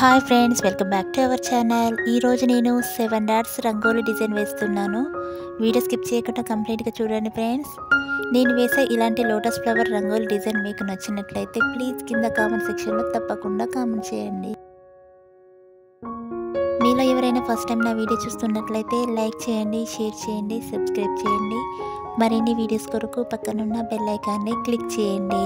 hi friends welcome back to our channel ఈరోజు నేను seven dots rangoli design వేస్తున్నాను వీడియో స్కిప్ చేయకుండా కంప్లీట్గా చూడండి ఫ్రెండ్స్ నేను వేసే ఇలాంటి లోటస్ ఫ్లవర్ రంగోలీ డిజైన్ మీకు నచ్చినట్లయితే ప్లీజ్ కింద కామెంట్ సెక్షన్లో తప్పకుండా కామెంట్ చేయండి మీలో ఎవరైనా ఫస్ట్ టైం నా వీడియో చూస్తున్నట్లయితే లైక్ చేయండి షేర్ చేయండి సబ్స్క్రైబ్ చేయండి మరిన్ని వీడియోస్ కొరకు పక్కనున్న బెల్ ఐకాన్ని క్లిక్ చేయండి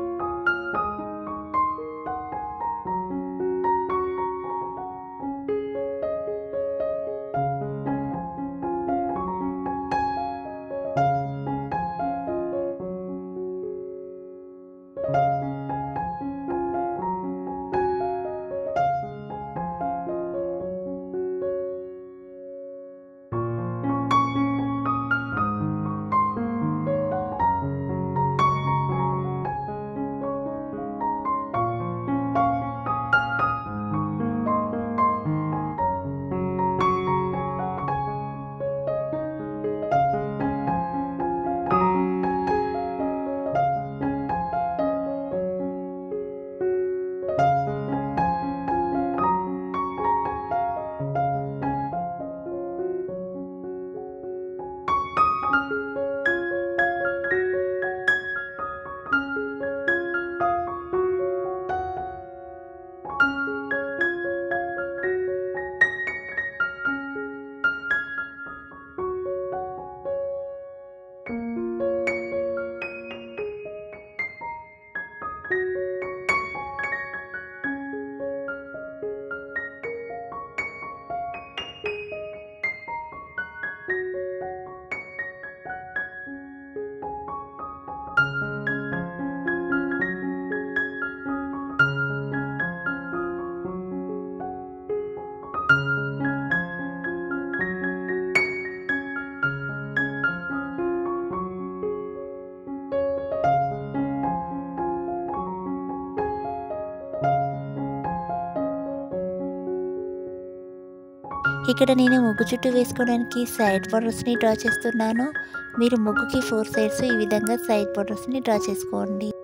ఇక్కడ నేను ముగ్గు చుట్టూ వేసుకోవడానికి సైడ్ బోర్డర్స్ని డ్రా చేస్తున్నాను మీరు ముగ్గుకి ఫోర్ సైడ్స్ ఈ విధంగా సైడ్ బోర్డర్స్ని డ్రా చేసుకోండి